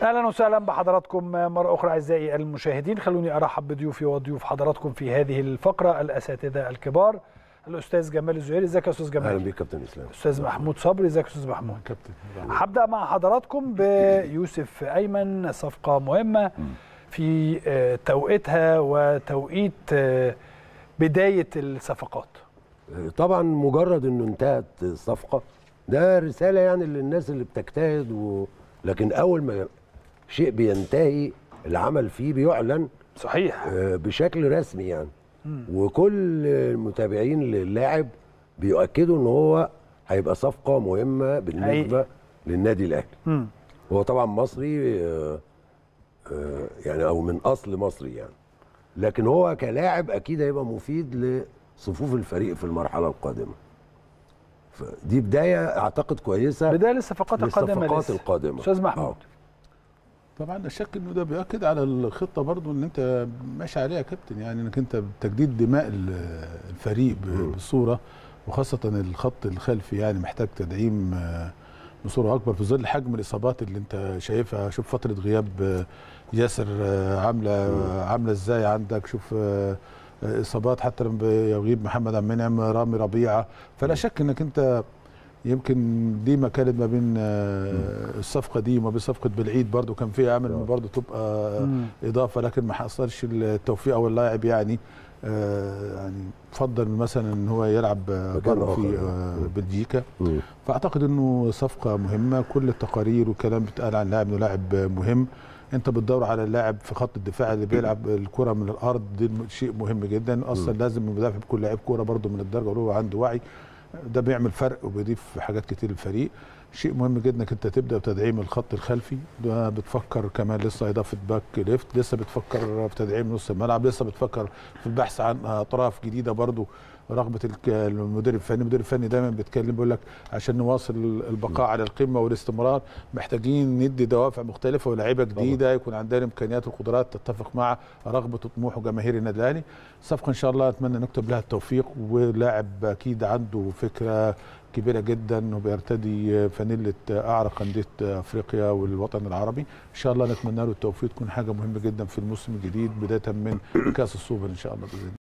اهلا وسهلا بحضراتكم مره اخرى اعزائي المشاهدين خلوني ارحب بضيوفي وضيوف حضراتكم في هذه الفقره الاساتذه الكبار الاستاذ جمال الزهيري ازيك يا استاذ جمال اهلا بيك كابتن اسلام استاذ محمود صبري ازيك يا استاذ محمود كابتن هبدا مع حضراتكم بيوسف ايمن صفقه مهمه في آه، توقيتها وتوقيت آه، بدايه الصفقات طبعا مجرد انه انتهت الصفقه ده رساله يعني للناس اللي بتجتهد و... لكن اول ما شيء بينتهي العمل فيه بيعلن صحيح آه، بشكل رسمي يعني وكل المتابعين للاعب بيؤكدوا ان هو هيبقى صفقه مهمه بالنسبه للنادي الاهلي مم. هو طبعا مصري آه، آه، يعني او من اصل مصري يعني لكن هو كلاعب اكيد هيبقى مفيد لصفوف الفريق في المرحله القادمه فدي بدايه اعتقد كويسه بدايه للصفقات القادمه للصفقات لسه. القادمه استاذ محمود آه. طبعا لا شك انه ده بياكد على الخطه برضو اللي انت ماشي عليها يا كابتن يعني انك انت تجديد دماء ال- الفريق ب- بصوره وخاصه الخط الخلفي يعني محتاج تدعيم آه، بصوره اكبر في ظل حجم الاصابات اللي انت شايفها شوف فتره غياب آه، ياسر آه، عامله عامله ازاي عندك شوف آه، آه، اصابات حتى لما بيغيب محمد عبد المنعم رامي ربيعه فلا شك انك انت يمكن دي ما كانت ما بين آه، الصفقه دي وما بين صفقه بالعيد برضو كان فيها امل ان برضو تبقى مم. اضافه لكن ما حصلش التوفيق او اللاعب يعني آه، يعني فضل مثلا ان هو يلعب آه، مكان بره في آخر. آه، بلجيكا مم. فاعتقد انه صفقه مهمه كل التقارير والكلام بيتقال عن اللاعب انه لاعب مهم انت بتدور على اللاعب في خط الدفاع اللي بيلعب الكره من الارض دي شيء مهم جدا اصلا لازم المدافع يكون لاعب كوره برده من الدرجه الاولى وعنده وعي ده بيعمل فرق وبيضيف حاجات كتير للفريق شيء مهم جدا انك انت تبدا بتدعيم الخط الخلفي ده بتفكر كمان لسه اضافه باك ليفت لسه بتفكر في تدعيم نص الملعب لسه بتفكر في البحث عن اطراف جديده برضو رغبه الك- المدير الفني المدير الفني دايما بيتكلم بيقول لك عشان نواصل البقاء على القمه والاستمرار محتاجين ندي دوافع مختلفه ولاعيبه جديده يكون عندنا الامكانيات والقدرات تتفق مع رغبه وطموح جماهير النادي الاهلي صفقه ان شاء الله اتمنى نكتب لها التوفيق ولاعب اكيد عنده فكره كبيره جدا وبيرتدي فانيله اعرق انديه افريقيا والوطن العربي ان شاء الله نتمنى له التوفيق تكون حاجه مهمه جدا في الموسم الجديد بدايه من كاس السوبر ان شاء الله باذن الله